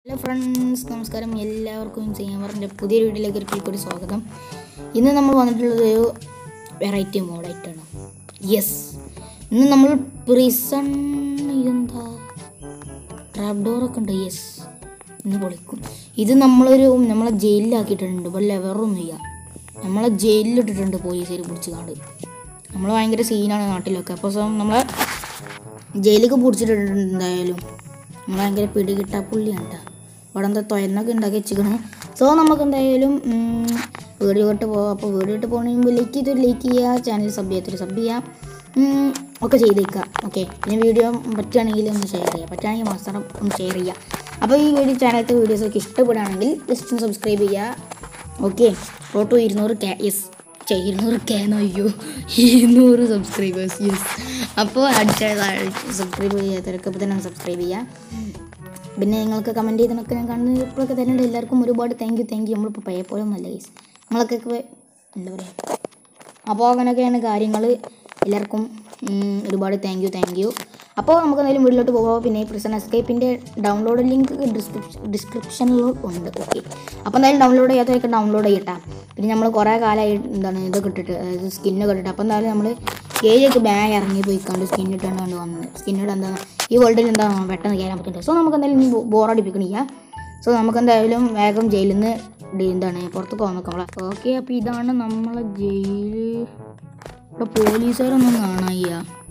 Hello friends നമസ്കാരം എല്ലാവർക്കും സിയാമറിൻ്റെ പുതിയൊരു വീഡിയോയിലേക്ക് ഒരിക്കൽ കൂടി സ്വാഗതം ഇന്ന് നമ്മൾ വന്നിട്ടുള്ളത് ഒരു വെറൈറ്റി മോഡായിട്ടാണ് യെസ് ഇന്ന് നമ്മൾ പ്രിസൺ ഇതെന്താ ട്രാപ്പ് ഡോറൊക്കെ ഉണ്ട് യെസ് ഇന്ന് പൊളിക്കും ഇത് നമ്മളൊരു നമ്മളെ ജയിലിലാക്കിയിട്ടുണ്ട് ഇവിടെ ലെവറൊന്നും ഇല്ല നമ്മളെ ജയിലിലിട്ടിട്ടുണ്ട് പോലീസുകാർ പിടിച്ച് കാണ്ട് നമ്മൾ ഭയങ്കര സീനാണ് നാട്ടിലൊക്കെ അപ്പോൾ സോ നമ്മളെ ജയിലിലേക്ക് പിടിച്ചിട്ടുണ്ട് എന്തായാലും നമ്മൾ ഭയങ്കര പിടികിട്ടാ പുള്ളിയാണ് ട്ടോ. ഇവിടെ എന്താ തൊയന്നൊക്കെ ഉണ്ടാക്കി വെച്ചിക്കണ് സോ നമുക്ക് എന്തായാലും ഉം, വീഡിയോ ഇട്ട് പോകാം അപ്പോൾ വീഡിയോ ഇട്ട് പോകുന്നതിന് മുമ്പ് ലൈക്ക് ചെയ്തൊരു ലൈക്ക് ചെയ്യുക ചാനൽ സബ് ചെയ്യാത്തൊരു സബ് ചെയ്യുക ഉം, ഒക്കെ ചെയ്തേക്കുക ഓക്കെ പിന്നെ വീഡിയോ പറ്റുകയാണെങ്കിൽ ഒന്ന് ഷെയർ ചെയ്യുക പറ്റുകയാണെങ്കിൽ മാത്രം ഒന്ന് ഷെയർ ചെയ്യുക അപ്പോൾ ഈ വീഡിയോ ചാനലത്തെ വീഡിയോസൊക്കെ ഇഷ്ടപ്പെടുകയാണെങ്കിൽ ജസ്റ്റ് ഒന്ന് സബ്സ്ക്രൈബ് ചെയ്യുക ഓക്കെ ഫോട്ടോ ഇരുന്നൂറ് കെ യെസ് ചെ ഇരുന്നൂറ് കേനോ അയ്യോ ഇരുന്നൂറ് സബ്സ്ക്രൈബേഴ്സ് യെസ് അപ്പോൾ അടിച്ച സബ്സ്ക്രൈബ് ചെയ്യാത്തവരൊക്കെ ഇപ്പോൾ തന്നെ സബ്സ്ക്രൈബ് ചെയ്യുക പിന്നെ നിങ്ങൾക്ക് കമൻറ്റ് ചെയ്തതൊക്കെ ഞാൻ കാണുന്നത് ഇപ്പോഴൊക്കെ തരുന്നുണ്ട് എല്ലാവർക്കും ഒരുപാട് താങ്ക് യു താങ്ക് യു നമ്മളിപ്പോൾ പഴയ പോലെ ഒന്നല്ല ഗൈസ് നമ്മളൊക്കെ ഇപ്പൊ എന്താ പറയുക അപ്പോൾ അങ്ങനെയൊക്കെയാണ് കാര്യങ്ങൾ എല്ലാവർക്കും ഉം, ഒരുപാട് താങ്ക് യു താങ്ക് യു അപ്പോൾ നമുക്ക് എന്തായാലും വീട്ടിലോട്ട് പോകാം പിന്നെ ഈ പ്രിസൺ എസ്കേപ്പിൻ്റെ ഡൗൺലോഡ് ലിങ്ക് ഡിസ്ക്രിപ്ഷൻ ഡിസ്ക്രിപ്ഷനിൽ ഉണ്ട് ഓക്കെ അപ്പോൾ എന്തായാലും ഡൗൺലോഡ് ചെയ്യാത്തവരൊക്കെ ഡൗൺലോഡ് ചെയ്യട്ടാ പിന്നെ നമ്മൾ കുറേ കാലമായി എന്താണ് ഇതൊക്കെ ഇട്ടിട്ട് അതായത് സ്കിന്നൊക്കെ ഇട്ടിട്ട് അപ്പോൾ എന്തായാലും നമ്മൾ ഏരിയൊക്കെ ബാഗ് ഇറങ്ങി പോയി കണ്ട് സ്കിൻ ഇട്ടാണ് കണ്ട് വന്നത് സ്കിന്നിട്ട് എന്താ ഈ വേൾഡിൽ എന്താ പെട്ടെന്ന് കയറാൻ പറ്റുന്നുണ്ട് സോ നമുക്ക് എന്തായാലും ഇനി ബോറടിപ്പിക്കണില്ല സോ നമുക്ക് എന്തായാലും വേഗം ജയിലിൽ നിന്ന് ഡി- എന്താണ് പുറത്ത് പോകാൻ നോക്കാം ഓക്കെ അപ്പോൾ ഇതാണ് നമ്മളെ ജയിൽ ഇവിടെ പോലീസുകാരൊന്നും കാണായ്യ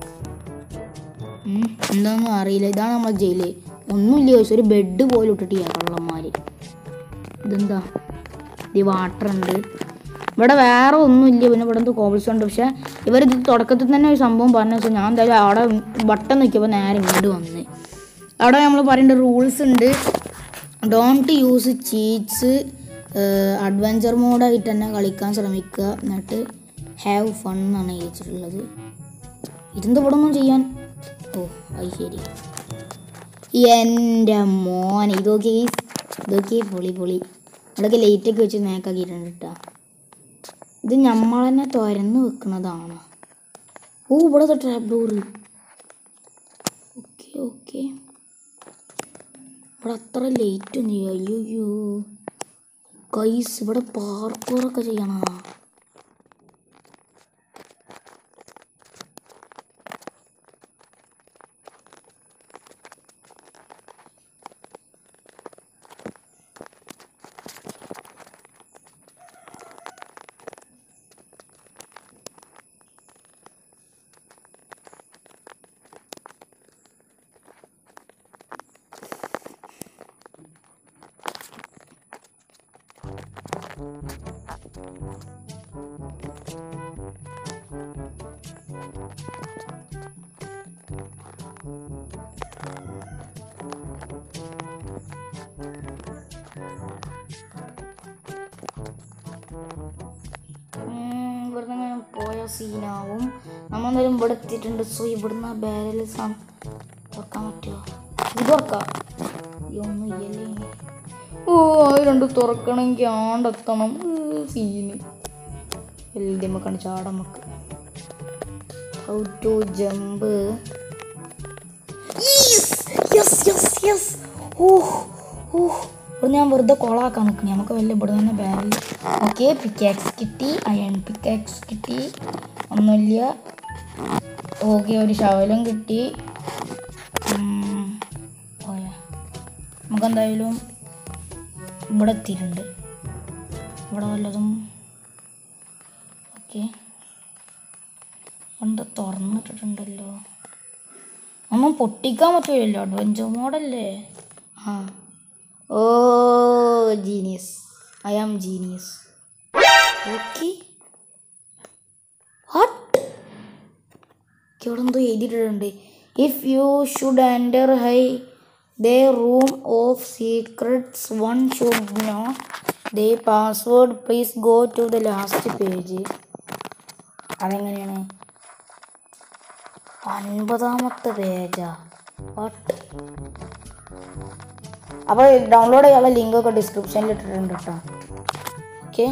ഉം, എന്താണെന്നും അറിയില്ല ഇതാണ് നമ്മളെ ജയില് ഒന്നുമില്ല ചോദിച്ചു ഒരു ബെഡ് പോലും ഇട്ടിട്ടില്ല കള്ളന്മാർ ഇതെന്താ ഇത് വാട്ടർ ഉണ്ട് ഇവിടെ വേറെ ഒന്നുമില്ല പിന്നെ ഇവിടെ എന്തോ കോബിൾസ് ഉണ്ട് പക്ഷേ ഇവരിത് തുടക്കത്തിൽ തന്നെ ഒരു സംഭവം പറഞ്ഞു വെച്ചാൽ ഞാൻ എന്തായാലും അവിടെ ബട്ടൺ നിൽക്കുമ്പോൾ നേരെ ഇങ്ങോട്ട് വന്ന് അവിടെ നമ്മൾ പറയേണ്ട റൂൾസ് ഉണ്ട് ഡോണ്ട് യൂസ് ചീറ്റ്സ് അഡ്വഞ്ചർ മോഡായിട്ട് തന്നെ കളിക്കാൻ ശ്രമിക്കുക എന്നിട്ട് ഹാവ് ഫൺ എന്നാണ് ചോദിച്ചിട്ടുള്ളത് ഇതെന്താ ഇവിടെ ഒന്നും ചെയ്യാൻ ഓ അത് ശരി എൻ്റെ മോൻ ഇതൊക്കെ ഇതൊക്കെ പൊളി പൊളി ഇവിടെയൊക്കെ ലൈറ്റൊക്കെ വെച്ച് നേക്കാക്കിയിട്ടുണ്ട് കേട്ടോ ഇത് നമ്മൾ തന്നെ തുരന്ന് വെക്കുന്നതാണ് ഓ ഇവിടെ ട്രാപ്പ് ഡോറ് ഓക്കെ ഓക്കെ ഇവിടെ അത്ര ലേറ്റ് ഒന്നും ഇല്ല. അയ്യോ അയ്യോ കൈസ് ഇവിടെ പാർക്കൂറൊക്കെ ചെയ്യണോ ഉം, ഇവിടുന്ന് ഇങ്ങനെ പോയ സീനാവും നമ്മൾ എന്തായാലും ഇവിടെ എത്തിയിട്ടുണ്ട് സോ ഇവിടുന്ന് ആ ബാരൽ തുറക്കാൻ പറ്റുമോ ഇത് തുറക്കാം ഈ ഒന്നും ഇല്ലല്ലേ ഓ അത് രണ്ട് തുറക്കണമെങ്കിൽ ആണ്ടെത്തണം സീന് വലുതമ്മക്കാണ് ചാടാൻ നമുക്ക് ഹൗ ടു ജമ്പ് ഓ ഓ ഇവിടെ ഞാൻ വെറുതെ കൊളാക്കാൻ നിൽക്കണേ നമുക്ക് വല്ല ഇവിടെ തന്നെ ബാരൽ ഓക്കെ പിക്കാക്സ് കിട്ടി അയൺ പിക്കാക്സ് കിട്ടി ഒന്നുമില്ല ഓക്കെ ഒരു ശവലം കിട്ടി ഉം, പോയാ നമുക്ക് എന്തായാലും ഇവിടെ എത്തിയിട്ടുണ്ട് ഇവിടെ വല്ലതും ഓക്കെ എന്താ തുറന്നിട്ടിട്ടുണ്ടല്ലോ ഒന്നും പൊട്ടിക്കാൻ പറ്റില്ലല്ലോ അഡ്വഞ്ചർ മോഡല്ലേ ആ ഓ genius I am genius okay what ഇവിടെ എന്തോ എഴുതിയിട്ടുണ്ട് if you should enter high the room of secrets one should know the password please go to the last page അതെങ്ങനെയാണ് അൻപതാമത്തെ പേജാ വാട്ട് അപ്പോൾ ഡൗൺലോഡ് ചെയ്യാനുള്ള ലിങ്കൊക്കെ ഡിസ്ക്രിപ്ഷനിൽ ഇട്ടിട്ടുണ്ട് കേട്ടോ ഓക്കെ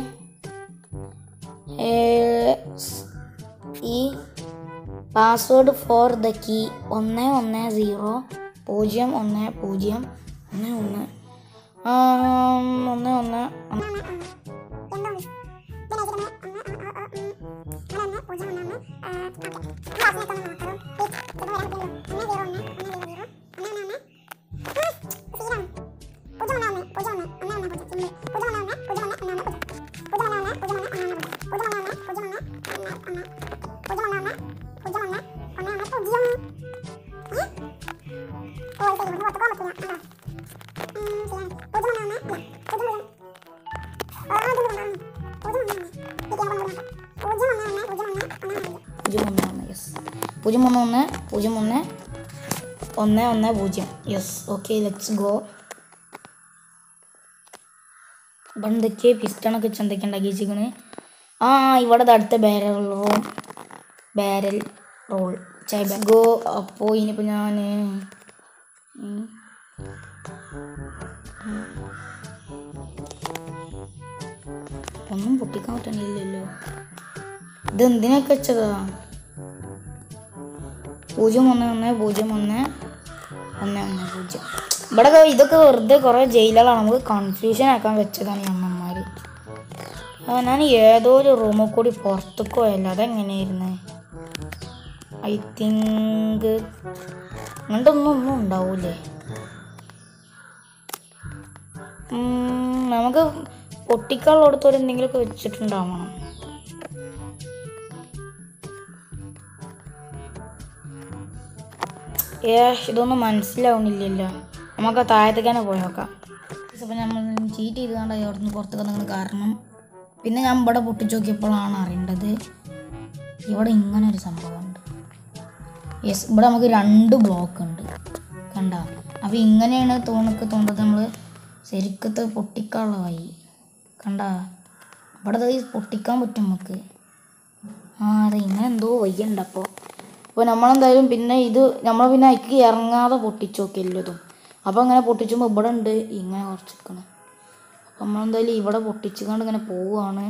ഈ പാസ്വേഡ് ഫോർ ദ കീ ഒന്ന് ഒന്ന് സീറോ പൂജ്യം ഒന്ന് പൂജ്യം ഒന്ന് ഒന്ന് ആ, ഒന്ന് ഒന്ന് ഒന്ന്. പൂജ്യം ഒന്ന് ഒന്ന് യെസ് പൂജ്യം ഒന്ന് ഒന്ന് പൂജ്യം ഒന്ന് ഒന്ന് ഒന്ന് പൂജ്യം യെസ് ഓക്കെ ലെറ്റ്സ് ഗോ ഇവിടെ എന്തൊക്കെ പിസ്റ്റണൊക്കെ വെച്ച് എന്തൊക്കെ ഉണ്ടാക്കി വെച്ചിരിക്കണ് ആ ഇവിടെ ദാ അടുത്ത barrel roll barrel roll go അപ്പോൾ ഇനിയിപ്പോൾ ഞാൻ ഒന്നും പൊട്ടിക്കാൻ പറ്റണില്ലല്ലോ ഇത് എന്തിനൊക്കെ വെച്ചതാ പൂജ്യം ഒന്ന് ഒന്ന് പൂജ്യം ഒന്ന് ഒന്ന് ഒന്ന് പൂജ്യം ഇവിടെ ഒക്കെ ഇതൊക്കെ വെറുതെ കുറേ ജയിലുകളാണ് നമുക്ക് കൺഫ്യൂഷൻ ആക്കാൻ വെച്ചതാണ് ഈ അമ്മമാർ ആ, ഞാൻ ഏതോ ഒരു റൂമിൽ കൂടി പുറത്തേക്ക് പോയല്ലോ അതെങ്ങനെയായിരുന്നു ഐ തിങ്ക് അങ്ങനത്തെ ഒന്നും ഒന്നും ഉണ്ടാവൂലേ ഉം, നമുക്ക് പൊട്ടിക്കാനുള്ളിടത്തോടെ എന്തെങ്കിലുമൊക്കെ വെച്ചിട്ടുണ്ടാവണം ഏ ഇതൊന്നും മനസ്സിലാവണില്ലല്ലോ നമുക്ക് താഴത്തേക്ക് തന്നെ പോയി നോക്കാം അപ്പോൾ നമ്മൾ ചീറ്റ് ചെയ്ത് കണ്ട അവിടുന്ന് പുറത്തേക്ക് വന്നത് കാരണം പിന്നെ ഞാൻ ഇവിടെ പൊട്ടിച്ച് നോക്കിയപ്പോഴാണ് അറിയേണ്ടത് ഇവിടെ ഇങ്ങനെ ഒരു സംഭവമുണ്ട് യെസ് ഇവിടെ നമുക്ക് രണ്ട് ബ്ലോക്ക് ഉണ്ട് കണ്ട അപ്പോൾ ഇങ്ങനെയാണ് തൂണൊക്കെ തോണ്ടത് നമ്മൾ ശരിക്കത്തെ പൊട്ടിക്കാനുള്ള വഴി കണ്ട ഇവിടെ ദേ പൊട്ടിക്കാൻ പറ്റും നമുക്ക് ആ അതെ ഇങ്ങനെ എന്തോ വയ്യുണ്ട് അപ്പോൾ അപ്പോൾ നമ്മളെന്തായാലും പിന്നെ ഇത് നമ്മൾ പിന്നെ അതിക്ക് ഇറങ്ങാതെ പൊട്ടിച്ചു നോക്കി എല്ലതും അപ്പോൾ അങ്ങനെ പൊട്ടിച്ചുമ്പോൾ ഇവിടെ ഉണ്ട് ഇങ്ങനെ കുറച്ച് നിൽക്കണം അപ്പോൾ നമ്മളെന്തായാലും ഇവിടെ പൊട്ടിച്ചുകൊണ്ട് ഇങ്ങനെ പോവുകയാണ്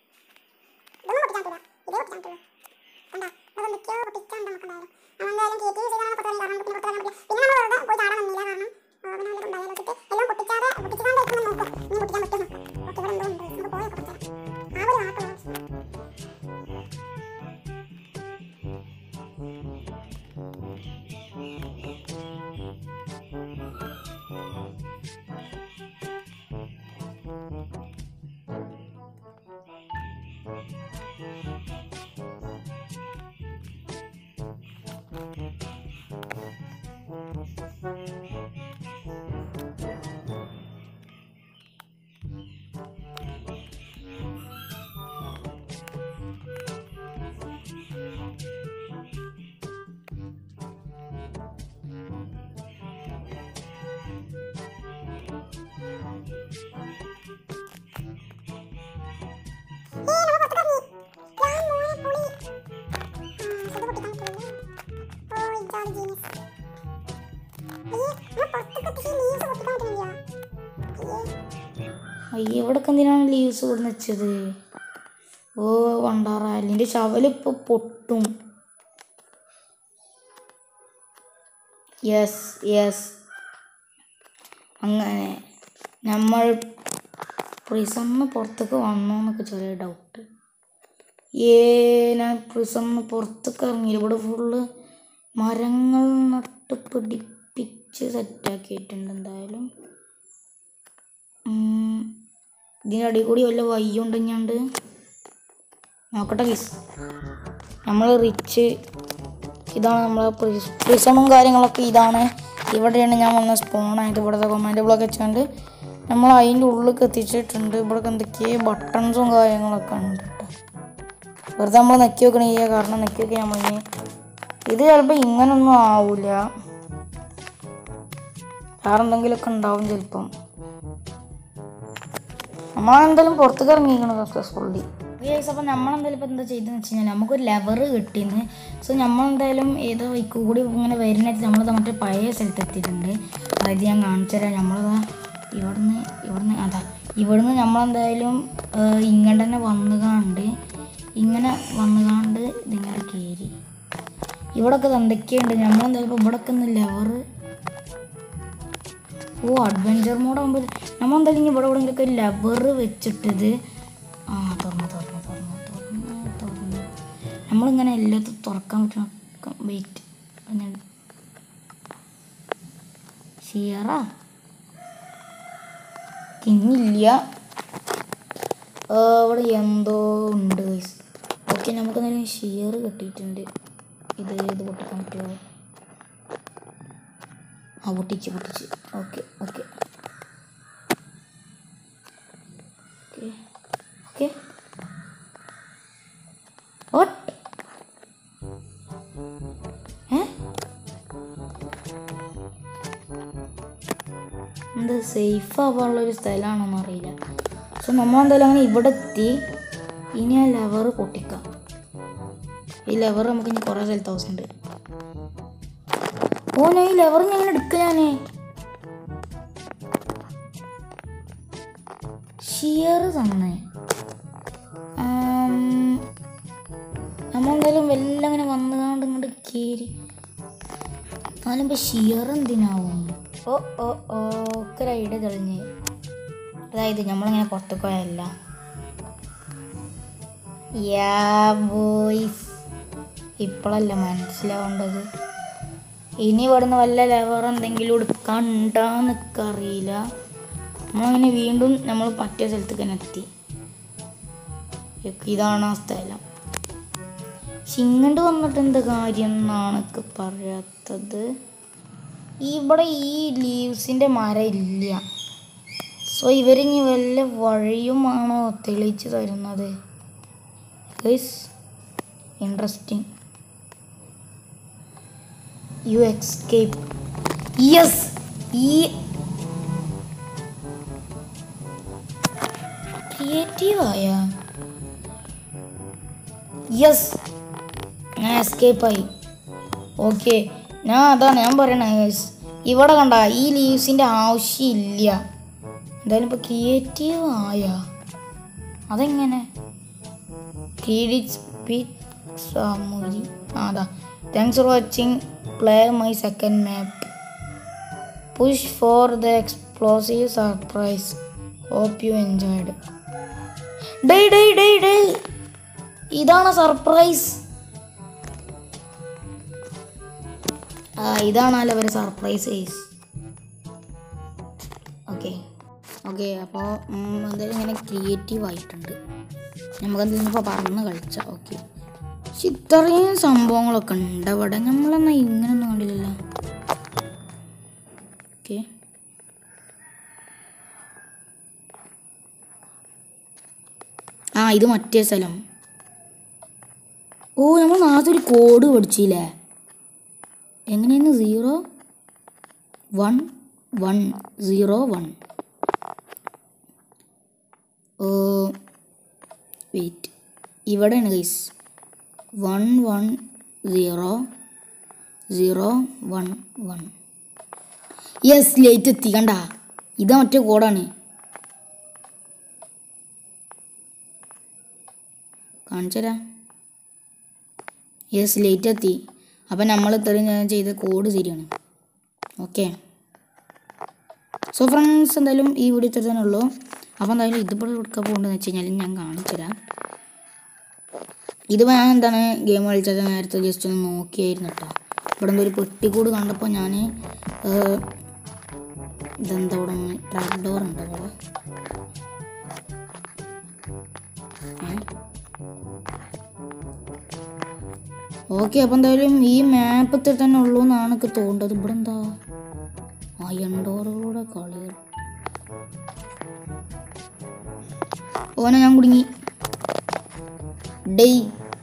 അയ്യോ ഇവിടൊക്കെ എന്തിനാണ് ലീവ്സ് കൊടുന്ന് വെച്ചത് ഓ വണ്ടാറാലിൻ്റെ ശവലിപ്പോൾ പൊട്ടും യെസ് യെസ് അങ്ങനെ നമ്മൾ പ്രിസന്ന് പുറത്തേക്ക് വന്നോ എന്നൊക്കെ ചെറിയ ഡൗട്ട് ഏ ഞാൻ പ്രിസന്ന് പുറത്തേക്ക് ഇറങ്ങിയില്ല ഇവിടെ ഫുള്ള് മരങ്ങൾ നട്ട് പിടിപ്പിച്ച് സെറ്റാക്കിയിട്ടുണ്ട് എന്തായാലും ഉം, ഇതിൻ്റെ അടിയിൽ കൂടി വല്ല വയ്യുണ്ടെኛണ്ട് നോക്കട്ടെ ഗീസ് നമ്മൾ റിച്ച് ഇതാണ് നമ്മളെ പ്രിസണും കാര്യങ്ങളൊക്കെ ഇതാണ് ഇവിടെയാണ് ഞാൻ വന്ന സ്പോണായത് ഇവിടുത്തെ കൊമാൻഡ് ബ്ലോക്ക് വെച്ചുകൊണ്ട് നമ്മൾ അതിൻ്റെ ഉള്ളിലേക്ക് എത്തിച്ചിട്ടുണ്ട് ഇവിടെ എന്തൊക്കെയോ ബട്ടൺസും കാര്യങ്ങളൊക്കെ ഉണ്ട് ട്ടോ. വെറുതെ നമ്മൾ നെക്കി വെക്കണ ചെയ്യുക കാരണം നെക്കി വെക്കാൻ നമ്മൾ ഇനി ഇത് ചിലപ്പോൾ ഇങ്ങനൊന്നും ആവില്ല വേറെ എന്തെങ്കിലുമൊക്കെ ഉണ്ടാവും ചിലപ്പം നമ്മളെന്തായാലും പുറത്തേക്ക് ഇറങ്ങിയിരിക്കണം സക്സസ്ഫുള്ളി അപ്പം നമ്മളെന്തായാലും ഇപ്പം എന്താ ചെയ്തതെന്ന് വെച്ച് കഴിഞ്ഞാൽ നമുക്കൊരു ലെവർ കിട്ടിയെന്ന് സോ നമ്മളെന്തായാലും ഏതോ വൈക്ക് കൂടി ഇങ്ങനെ വരുന്നിടത്ത് നമ്മൾ മറ്റേ പഴയ സ്ഥലത്ത് എത്തിയിട്ടുണ്ട് അതായത് ഞാൻ കാണിച്ചു തരാം നമ്മളതാ ഇവിടുന്ന് ഇവിടുന്ന് അതാ ഇവിടുന്ന് നമ്മളെന്തായാലും ഏഹ്, ഇങ്ങോട്ട് തന്നെ വന്നുകാണ്ട് ഇങ്ങനെ വന്നുകാണ്ട് ഇതിങ്ങനെ കയറി ഇവിടൊക്കെ എന്തൊക്കെയുണ്ട് നമ്മളെന്തായാലും ഇപ്പോൾ ഇവിടൊക്കെ ഒന്ന് ലെവർ ഓ അഡ്വഞ്ചർ മോഡ് ആകുമ്പോൾ നമ്മൾ എന്തായാലും ഇനി ഇവിടെ എവിടെയെങ്കിലൊക്കെ ലെവർ വെച്ചിട്ടിത് ആ തുറന്നു തുറന്നു തുറന്നു തുറന്നു തുറന്നു നമ്മളിങ്ങനെ എല്ലാത്തും തുറക്കാൻ പറ്റണം വെയിറ്റ് ഷിയറ കിങ്ങില്ല അവിടെ എന്തോ ഉണ്ട് ഓക്കെ നമുക്ക് എന്തായാലും ഷിയർ കിട്ടിയിട്ടുണ്ട് ഇത് ഇത് പൊട്ടിക്കാൻ പറ്റുമോ ആ പൊട്ടിച്ച് പൊട്ടിച്ച് ഓക്കെ ഓക്കെ ഓക്കെ ഓക്കെ ഓട്ട് ഏ എന്ത് സേഫ് ആവാനുള്ള ഒരു സ്ഥലമാണോന്ന് അറിയില്ല പക്ഷെ നമ്മൾ എന്തായാലും അങ്ങനെ ഇവിടെ എത്തി ഇനി ആ ലെവർ പൊട്ടിക്കാം ഈ ലെവർ നമുക്ക് ഇനി കുറേ സ്ഥലത്ത് ആവശ്യമുണ്ട് ഓ ഞാൻ ഈ ലെവർ ഞാൻ എടുക്കുക ഞാനേ ഷിയർ തന്നെ നമ്മൾ എന്തായാലും വെല്ലം അങ്ങനെ വന്നുകാണ്ട് ഇങ്ങോട്ട് കയറി എന്നാലും ഇപ്പൊ ഷിയർ എന്തിനാവും ഓ ഓ ഓ ഒക്കെ ഒരു ഐഡിയ തെളിഞ്ഞ് അതായത് നമ്മളിങ്ങനെ പുറത്തേക്ക് പോയല്ല യാ ബോയ്സ് ഇപ്പോഴല്ല മനസ്സിലാവേണ്ടത് ഇനി ഇവിടുന്ന് വല്ല ലെവർ എന്തെങ്കിലും എടുക്കാണ്ടാന്നൊക്കെ അറിയില്ല നമ്മളങ്ങനെ വീണ്ടും നമ്മൾ മറ്റേ സ്ഥലത്തേക്ക് തന്നെ എത്തി ഇതൊക്കെ ഇതാണ് ആ സ്ഥലം പക്ഷെ ഇങ്ങോട്ട് വന്നിട്ട് എന്ത് കാര്യം എന്നാണൊക്കെ പറയാത്തത് ഇവിടെ ഈ ലീവ്സിൻ്റെ മരം ഇല്ല സോ ഇവരിനി വല്ല വഴിയുമാണോ തെളിയിച്ച് തരുന്നത് ഇൻട്രസ്റ്റിംഗ് യു എക്സ്കേപ്പ് യെസ് ഈ ക്രിയേറ്റീവായ യെസ് ഞാൻ എസ്കേപ്പ് ആയി ഓക്കെ ഞാൻ അതാണ് ഞാൻ പറയണേ guys. ഇവിടെ കണ്ട ഈ ലീവ്സിൻ്റെ ആവശ്യമില്ല എന്തായാലും ഇപ്പോൾ ക്രിയേറ്റീവ് ആയ അതെങ്ങനെ സാമൂരി അതാ thanks for watching play my second map push for the explosive surprise hope you enjoyed day day day day ഇതാണ് സർപ്രൈസ് ആ ഇതാണല്ലോ അവരെ സർപ്രൈസ് കേസ് ഓക്കെ ഓക്കെ അപ്പോൾ എന്തായാലും ഇങ്ങനെ ക്രിയേറ്റീവ് ആയിട്ടുണ്ട് നമുക്കെന്തെങ്കിലും ഇപ്പോൾ പറന്ന് കളിച്ച ഓക്കെ പക്ഷെ ഇത്രയും സംഭവങ്ങളൊക്കെ ഉണ്ട് അവിടെ നമ്മളെന്നാ ഇങ്ങനൊന്നും കണ്ടില്ലല്ലോ ഓക്കെ ആ ഇത് മറ്റേ സ്ഥലം ഓ നമ്മൾ നാളത്തെ ഒരു കോഡ് പഠിച്ചില്ലേ എങ്ങനെയാണ് zero one one zero one ഓ വെയിറ്റ് ഇവിടെയാണ് guys one one zero zero one one yes late എത്തി കണ്ട ഇതാ മറ്റേ കോഡാണ് കാണിച്ചരാ യെസ് ലേറ്റ് എത്തി അപ്പം നമ്മൾ ഇത്രയും ഞാൻ ചെയ്ത കോഡ് ശരിയാണ് ഓക്കെ സോ ഫ്രണ്ട്സ് എന്തായാലും ഈ വീഡിയോ ഇത്ര തന്നെ ഉള്ളൂ അപ്പോൾ എന്തായാലും ഇതിപ്പോൾ എടുക്കാൻ പോകേണ്ടതെന്ന് വെച്ച് കഴിഞ്ഞാൽ ഞാൻ കാണിച്ചു തരാം ഇത് ഞാൻ എന്താണ് ഗെയിം കളിച്ചത് നേരത്തെ ജസ്റ്റ് ഒന്ന് നോക്കിയായിരുന്നു കേട്ടോ ഇവിടെ എന്തോ ഒരു പെട്ടിക്കൂട് കണ്ടപ്പോൾ ഞാൻ ഇതെന്താ ഇവിടെ ട്രാക്ക് ഡോർ ഉണ്ട് ഇവിടെ ഓക്കെ അപ്പം എന്തായാലും ഈ മാപ്പത്തിൽ തന്നെ ഉള്ളൂ എന്നാണ് എനിക്ക് തോന്നുന്നത് ഇവിടെ എന്താ അയൺ ഡോറുകളുടെ കളികൾ ഓനെ ഞാൻ കുടുങ്ങി ഡേയ്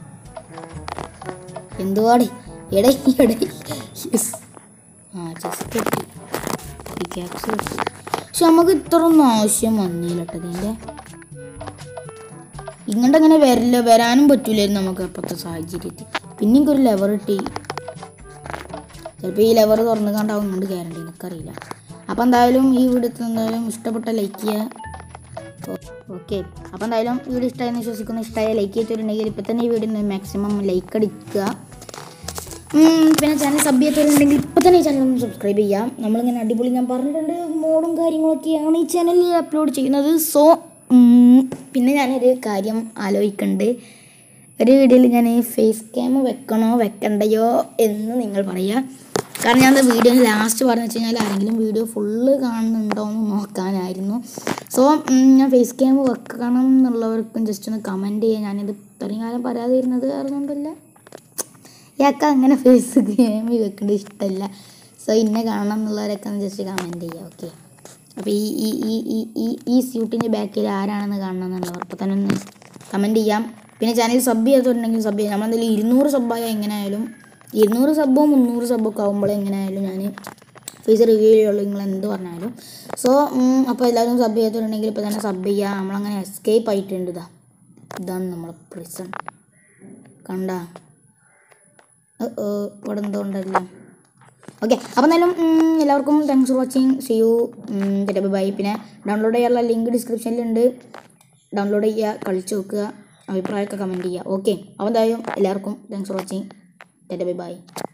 എന്തുവാടേ എടേ എടേ യെസ് ആ ജസ്റ്റ് എത്തി ഈ ക്യാപ്സ് എത്തി പക്ഷെ നമുക്ക് ഇത്ര ഒന്നും ആവശ്യം വന്നില്ല കേട്ടോ ഇതിൻ്റെ ഇങ്ങോട്ട് അങ്ങനെ വരില്ല വരാനും പറ്റൂലായിരുന്നു നമുക്ക് അപ്പോഴത്തെ സാഹചര്യത്തിൽ പിന്നെ ഒരു ലെവർ കിട്ടി ചിലപ്പോൾ ഈ ലെവർ തുറന്നു കണ്ടാവും ഇങ്ങോട്ട് കയറേണ്ടി എനിക്കറിയില്ല അപ്പോൾ എന്തായാലും ഈ വീഡിയോ എന്തായാലും ഇഷ്ടപ്പെട്ട ലൈക്ക് ചെയ്യുക ഓക്കെ അപ്പോൾ എന്തായാലും വീഡിയോ ഇഷ്ടമായെന്ന് വിശ്വസിക്കുന്നു ഇഷ്ടമായ ലൈക്ക് ചെയ്തിട്ടുണ്ടെങ്കിൽ ഇപ്പം തന്നെ ഈ വീഡിയോ മാക്സിമം ലൈക്ക് അടിക്കുക ഉം, പിന്നെ ചാനൽ സബ് ചെയ്യാത്തവരുണ്ടെങ്കിൽ ഇപ്പം തന്നെ ഈ ചാനൽ ഒന്ന് സബ്സ്ക്രൈബ് ചെയ്യാം നമ്മളിങ്ങനെ അടിപൊളി ഞാൻ പറഞ്ഞിട്ടുണ്ട് മോഡും കാര്യങ്ങളൊക്കെയാണ് ഈ ചാനലിൽ അപ്ലോഡ് ചെയ്യുന്നത് സോ പിന്നെ ഞാനൊരു കാര്യം ആലോചിക്കുന്നുണ്ട് ഒരു വീഡിയോയിൽ ഞാൻ ഫേസ് ക്യാം വെക്കണോ വെക്കണ്ടയോ എന്ന് നിങ്ങൾ പറയുക കാരണം ഞാൻ വീഡിയോ ലാസ്റ്റ് പറഞ്ഞു വെച്ച് കഴിഞ്ഞാൽ ആരെങ്കിലും വീഡിയോ ഫുള്ള് കാണുന്നുണ്ടോ എന്ന് നോക്കാനായിരുന്നു സോ ഞാൻ ഫേസ് ക്യാം വെക്കണം എന്നുള്ളവർക്കും ജസ്റ്റ് ഒന്ന് കമൻറ്റ് ചെയ്യാം ഞാനിത് ഇത്രയും കാലം പറയാതിരുന്നത് കാരണം കൊണ്ടല്ല ഇയാൾക്ക് അങ്ങനെ ഫേസ് ഗെയിമിൽ വെക്കേണ്ടത് ഇഷ്ടമല്ല സോ ഇന്നെ കാണണം എന്നുള്ളവരൊക്കെ ഒന്ന് ജസ്റ്റ് കമൻറ്റ് ചെയ്യുക ഓക്കെ അപ്പോൾ ഈ ഈ ഈ ഈ ഈ ഈ സ്യൂട്ടിൻ്റെ ബാക്കിൽ ആരാണെന്ന് കാണണം എന്നുള്ളവർ അപ്പോൾ തന്നെ ഒന്ന് കമൻറ്റ് ചെയ്യാം പിന്നെ ചാനൽ സബ് ചെയ്യാത്തുണ്ടെങ്കിൽ സബ് ചെയ്യാം നമ്മളെന്തായാലും ഇരുന്നൂറ് സബ്ബായ എങ്ങനെയായാലും ഇരുന്നൂറ് സബ്ബോ മുന്നൂറ് സബ്ബൊക്കെ ആകുമ്പോൾ എങ്ങനെയായാലും ഞാൻ ഫേസ് റിവ്യൂ ചെയ്യുള്ളൂ നിങ്ങൾ എന്ത് പറഞ്ഞാലും സോ അപ്പോൾ എല്ലാവരും സബ് ചെയ്യാത്തുണ്ടെങ്കിൽ ഇപ്പോൾ തന്നെ സബ് ചെയ്യുക നമ്മളങ്ങനെ എസ്കേപ്പ് ആയിട്ടുണ്ട് ഇതാ ഇതാണ് നമ്മളെ പ്രിസൺ കണ്ടാ ഓ, ഓ, ഇവിടെ എന്തോ ഉണ്ടല്ലോ ഓക്കെ അപ്പോൾ എന്തായാലും ഉം, എല്ലാവർക്കും thanks for watching see you bye പിന്നെ ഡൗൺലോഡ് ചെയ്യാനുള്ള ലിങ്ക് ഡിസ്ക്രിപ്ഷനിലുണ്ട് ഡൗൺലോഡ് ചെയ്യുക കളിച്ച് നോക്കുക അഭിപ്രായമൊക്കെ കമൻറ്റ് ചെയ്യുക ഓക്കെ അപ്പോൾ എന്തായാലും എല്ലാവർക്കും thanks for watching bye by